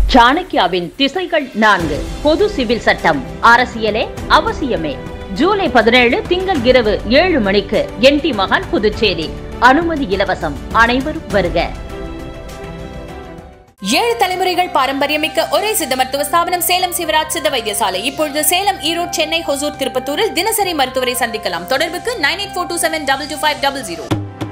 சாணக்கியாவின் திசைகள் நான்கு பொது சிவில் சட்டம் அரசியலே அவசியமே ஜூலை பதினேழு திங்கள் இரவு ஏழு மணிக்கு என் டி மகான் புதுச்சேரி அனுமதி இலவசம் அனைவரும் வருக ஏழு தலைமுறைகள் பாரம்பரியமிக்க ஒரே சித்த மருத்துவ ஸ்தாபனம் சேலம் சிவராஜ் சித்த வைத்தியசாலை இப்பொழுது சேலம் ஈரோடு சென்னை ஹொசூர் திருப்பத்தூரில் தினசரி மருத்துவரை சந்திக்கலாம் தொடர்புக்கு nine eight four two seven double two five double zero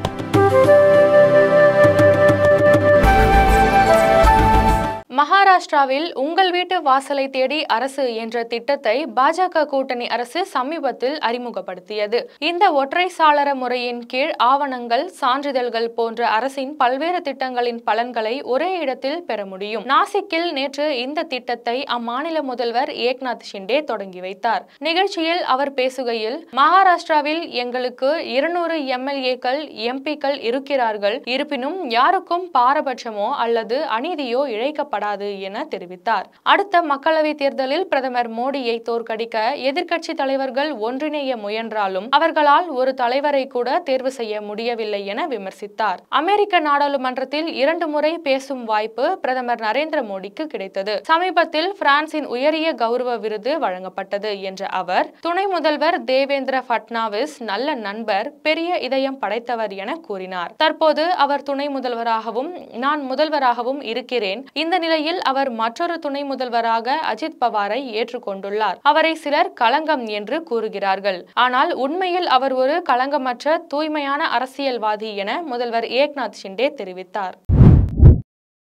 மகாராஷ்டிராவில் உங்கள் வீட்டு வாசலை தேடி அரசு என்ற திட்டத்தை பாஜக கூட்டணி அரசு சமீபத்தில் அறிமுகப்படுத்தியது இந்த ஒற்றை சாளர முறையின் கீழ் ஆவணங்கள் சான்றிதழ்கள் போன்ற அரசின் பல்வேறு திட்டங்களின் பலன்களை ஒரே இடத்தில் பெற முடியும் நாசிக்கில் நேற்று இந்த திட்டத்தை அம்மாநில முதல்வர் ஏக்நாத் ஷிண்டே தொடங்கி வைத்தார் நிகழ்ச்சியில் அவர் பேசுகையில் மகாராஷ்டிராவில் எங்களுக்கு இருநூறு எம்எல்ஏக்கள் எம்பிக்கள் இருக்கிறார்கள் இருப்பினும் யாருக்கும் பாரபட்சமோ அல்லது அநீதியோ இழைக்கப்படாது என தெரிவித்தார் அடுத்த மக்களவை தேர்தலில் பிரதமர் மோடியை தோற்கடிக்க எதிர்க்கட்சி தலைவர்கள் ஒன்றிணைய முயன்றாலும் அவர்களால் ஒரு தலைவரை கூட தேர்வு செய்ய முடியவில்லை என விமர்சித்தார் அமெரிக்க நாடாளுமன்றத்தில் இரண்டு முறை பேசும் வாய்ப்பு பிரதமர் நரேந்திர மோடிக்கு கிடைத்தது சமீபத்தில் பிரான்சின் உயரிய கௌரவ விருது வழங்கப்பட்டது என்ற அவர் துணை முதல்வர் தேவேந்திர பட்னாவிஸ் நல்ல நண்பர் பெரிய இதயம் படைத்தவர் என கூறினார் தற்போது அவர் துணை முதல்வராகவும் நான் முதல்வராகவும் இருக்கிறேன் இந்த நிலையில் அவர் மற்றொரு துணை முதல்வராக அஜித் பவாரை ஏற்றுக்கொண்டுள்ளார் அவரை சிலர் களங்கம் என்று கூறுகிறார்கள் ஆனால் உண்மையில் அவர் ஒரு களங்கமற்ற தூய்மையான அரசியல்வாதி என முதல்வர் ஏக்நாத் ஷிண்டே தெரிவித்தார்